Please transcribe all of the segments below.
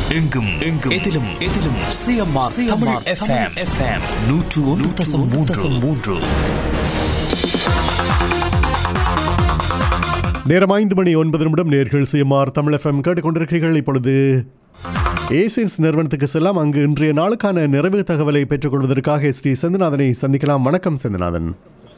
எங்கும் எங்கும் எதிலும் எதிலும் சிஎம்ஆர் தமிழ் எஃப்எம் எஃப்எம் நூற்று ஒன்று தசம் மூன்று தசம் மூன்று நேரம் ஐந்து மணி ஒன்பது நிமிடம் நேர்கள் சிஎம்ஆர் தமிழ் எஃப்எம் கேட்டுக்கொண்டிருக்கிறீர்கள் இப்பொழுது ஏசியன்ஸ் நிறுவனத்துக்கு செல்லாம் அங்கு இன்றைய நாளுக்கான நிறைவு தகவலை பெற்றுக்கொள்வதற்காக ஸ்ரீ செந்திநாதனை சந்திக்கலாம் வணக்கம் செந்திநாதன்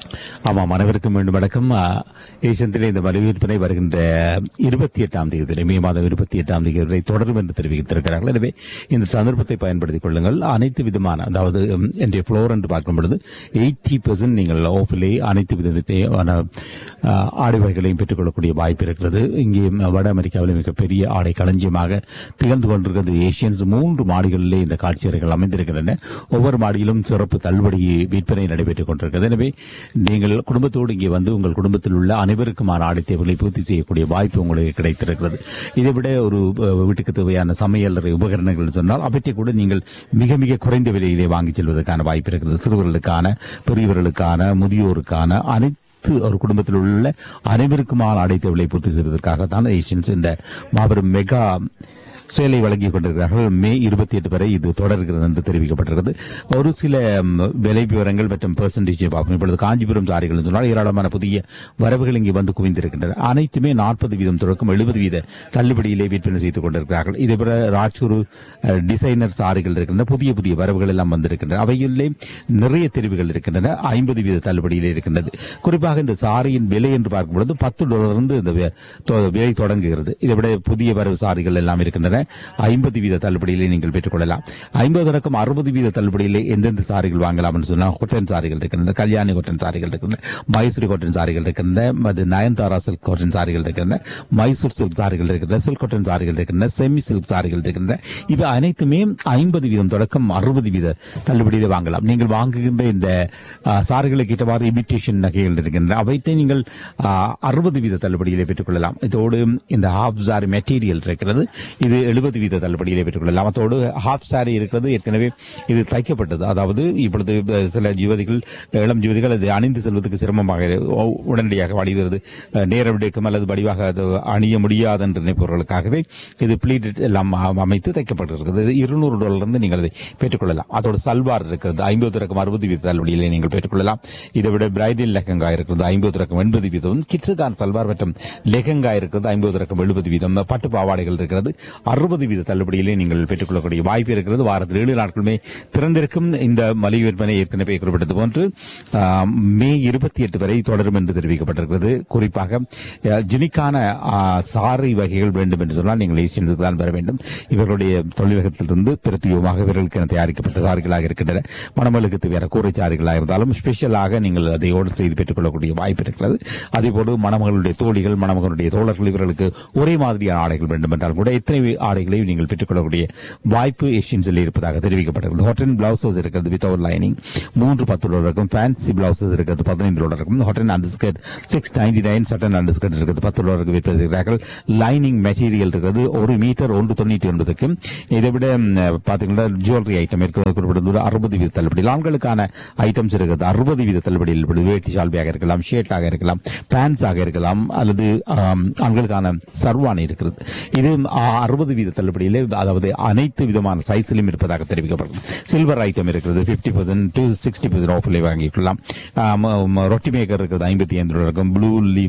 ஆமாம் அனைவருக்கும் மீண்டும் வணக்கம் ஏசியந்திலே இந்த மலிவு விற்பனை வருகின்ற இருபத்தி எட்டாம் தேதி மே மாதம் இருபத்தி எட்டாம் தேதி வரை தொடரும் என்று தெரிவித்திருக்கிறார்கள் எனவே இந்த சந்தர்ப்பத்தை பயன்படுத்திக் கொள்ளுங்கள் அனைத்து விதமான அதாவது ம், இன்றைய ஃப்ளோர் என்று பார்க்கும் பொழுது எயிட்டி பெர்சன்ட் நீங்கள் ஆஃபிலே அனைத்து விதமான ஆ, ஆடை வகைகளையும் பெற்றுக்கொள்ளக்கூடிய வாய்ப்பு இருக்கிறது இங்கே ம், வட அமெரிக்காவில் மிகப்பெரிய ஆடை களஞ்சியமாக திகழ்ந்து கொண்டிருக்கிறது ஏசியன்ஸ் மூன்று மாடிகளிலே இந்த காட்சியறைகள் அமைந்திருக்கின்றன ஒவ்வொரு மாடியிலும் சிறப்பு தள்ளுபடி விற்பனை நடைபெற்றுக் கொண்டிருக்கிறது எனவே நீங்கள் குடும்பத்தோடு இங்கே வந்து உங்கள் குடும்பத்தில் உள்ள அனைவருக்குமான ஆடை தேவைகளை பூர்த்தி செய்யக்கூடிய வாய்ப்பு உங்களுக்கு கிடைத்திருக்கிறது இதை விட ஒரு அஹ், வீட்டுக்கு தேவையான சமையல் அறை உபகரணங்கள் சொன்னால் அவற்றை கூட நீங்கள் மிக மிக குறைந்த விலையிலே வாங்கி செல்வதற்கான வாய்ப்பு இருக்கிறது சிறுவர்களுக்கான பெரியவர்களுக்கான முதியோருக்கான அனைத்து ஒரு குடும்பத்தில் உள்ள அனைவருக்குமான ஆடை தேவையை பூர்த்தி செய்வதற்காக தான் ஏஷியன்ஸ் இந்த மாபெரும் மெகா சேலை வழங்கிக் கொண்டிருக்கிறார்கள் மே இருபத்தி எட்டு வரை இது தொடர்கிறது என்று தெரிவிக்கப்பட்டிருக்கிறது ஒரு சில ம், விலை விவரங்கள் மற்றும் பெர்சன்டேஜ் பார்ப்போம் இப்பொழுது காஞ்சிபுரம் சாரிகள் சொன்னால் ஏராளமான புதிய வரவுகள் இங்கே வந்து குவிந்திருக்கின்றன அனைத்துமே நாற்பது வீதம் தொடக்கம் எழுபது வீத தள்ளுபடியிலே விற்பனை செய்து கொண்டிருக்கிறார்கள் இதேபோல ராஜ்குரு அஹ், டிசைனர் சாரிகள் இருக்கின்றன புதிய புதிய வரவுகள் எல்லாம் வந்திருக்கின்றன அவையிலே நிறைய தெரிவுகள் இருக்கின்றன ஐம்பது வீத தள்ளுபடியிலே இருக்கின்றது குறிப்பாக இந்த சாரியின் விலை என்று பார்க்கும்பொழுது பத்து டாலர் இருந்து இந்த வி- தொ- விலை தொடங்குகிறது இதை விட புதிய வரவு சாரிகள் எல்லாம் இருக்கின்றன ஐம்பது வீத தள்ளுபடியிலே நீங்கள் பெற்றுக்கொள்ளலாம் ஐம்பது தொடக்கம் அறுபது வீத தள்ளுபடியிலே எந்தெந்த சாரிகள் வாங்கலாம் என்று சொன்னால் கொட்டன் சாரிகள் இருக்கின்றன கல்யாணி கொட்டன் சாரிகள் இருக்கின்றன மைசூரி கொட்டன் சாரிகள் இருக்கின்றன அது நயன்தாரா சில்க் காட்டன் சாரிகள் இருக்கின்றன மைசூர் சில்க் சாரிகள் இருக்கின்றன சில்க் காட்டன் சாரிகள் இருக்கின்றன செமி சில்க் சாரிகள் இருக்கின்றன இவை அனைத்துமே ஐம்பது வீதம் தொடக்கம் அறுபது வீத தள்ளுபடியிலே வாங்கலாம் நீங்கள் வாங்குகின்ற இந்த ஆ, சாரிகளுக்கு ஏற்றவாறு இமிட்டேஷன் நகைகள் இருக்கின்றன அவற்றை நீங்கள் அறுபது வீத தள்ளுபடியிலே பெற்றுக்கொள்ளலாம் இதோடு இந்த ஹாஃப் சாரி மெட்டீரியல் இருக்கிறது இது எழுபது வீத தள்ளுபடியிலே பெற்றுக்கொள்ளலாம் அதோடு ஹாஃப் சாரி இருக்கிறது ஏற்கனவே இது தைக்கப்பட்டது அதாவது இப்பொழுது அஹ், சில யுவதிகள் இளம் யுவதிகள் அது அணிந்து செல்வதற்கு சிரமமாக இரு- உ- உடனடியாக வடிவது அஹ், நேரம் எடுக்கும் அல்லது வடிவாக அது அணிய முடியாது என்று நினைப்பவர்களுக்காகவே இது பிளீட் எல்லாம் அ- அமைத்து தைக்கப்பட்டிருக்கிறது இது இருநூறு டாலர் இருந்து நீங்கள் அதை பெற்றுக்கொள்ளலாம் அதோட சல்வார் இருக்கிறது ஐம்பது ரகம் அறுபது வீத தள்ளுபடியிலே நீங்கள் பெற்றுக்கொள்ளலாம் இதை விட பிரைடல் லெஹங்கா இருக்கிறது ஐம்பது ரகம் எண்பது வீதம் கிட்ஸுக்கான சல்வார் மற்றும் லெஹங்கா இருக்கிறது ஐம்பது ரகம் எழுபது வீதம் பட்டு பாவாடைகள் இருக்கிறது அறுபது வீத தள்ளுபடியிலே நீங்கள் பெற்றுக்கொள்ளக்கூடிய வாய்ப்பு இருக்கிறது வாரத்தில் ஏழு நாட்களுமே திறந்திருக்கும் இந்த மலிவு விற்பனை ஏற்கனவே குறிப்பிட்டது போன்று ஆம், மே இருபத்தி எட்டு வரை தொடரும் என்று தெரிவிக்கப்பட்டிருக்கிறது குறிப்பாக அஹ், ஜுனிக்கான ஆ, சாரி வகைகள் வேண்டும் என்று சொன்னால் நீங்கள் ஏசியன்ஸுக்கு தான் பெற வேண்டும் இவர்களுடைய தொழிலகத்திலிருந்து பிரத்யேகமாக இவர்களுக்கு தயாரிக்கப்பட்ட சாரிகளாக இருக்கின்றன மணமலுக்கு தேவையான கூரை சாரிகளாக இருந்தாலும் ஸ்பெஷலாக நீங்கள் அதை ஆர்டர் செய்து பெற்றுக்கொள்ளக்கூடிய வாய்ப்பு இருக்கிறது அதேபோல மணமகளுடைய தோழிகள் மணமகனுடைய தோழர்கள் இவர்களுக்கு ஒரே மாதிரியான ஆடைகள் வேண்டும் என்றால் கூட எத்தனை ஆடைகளையும் நீங்கள் பெற்றுக்கொள்ளக்கூடிய வாய்ப்பு ஏஷியன்ஸில் இருப்பதாக தெரிவிக்கப்பட்டிருக்கிறது ஹாட்டன் பிளவுசஸ் இருக்கிறது வித்தவுட் லைனிங் மூன்று பத்து டாலர் இருக்கும் ஃபேன்சி பிளவுசஸ் இருக்கிறது பதினைந்து டாலர் இருக்கும் cotton under skirt six ninety nine cotton under skirt இருக்கிறது பத்து டாலருக்கு விற்பனை செய்கிறார்கள் லைனிங் மெட்டீரியல் இருக்கிறது ஒரு மீட்டர் ஒன்று தொண்ணூற்றி ஒன்பதுக்கு இதை விட ம், பாத்தீங்கன்னா ஜுவல்லரி ஐட்டம் இருக்கிறது குறிப்பிடுவது அறுபது வீத தள்ளுபடி ஆண்களுக்கான ஐட்டம்ஸ் இருக்கிறது அறுபது வீத தள்ளுபடியில் இப்படி வேட்டி சால்வையாக இருக்கலாம் ஷர்ட்டாக இருக்கலாம் பேண்ட்ஸாக இருக்கலாம் அல்லது ஆம், ஆண்களுக்கான சர்வானி இருக்கிறது இது அறுபது வீத தள்ளுபடியிலே அதாவது அனைத்து விதமான சைஸிலும் இருப்பதாக தெரிவிக்கப்படுகிறது சில்வர் ஐட்டம் இருக்கிறது fifty percent to sixty percent ஆஃபில் வாங்கிக்கலாம் ஆம், ஆம், ரொட்டி மேக்கர் இருக்கிறது ஐம்பத்தி ஐந்து ரூபாய் இருக்கும் ப்ளூ லீஃப்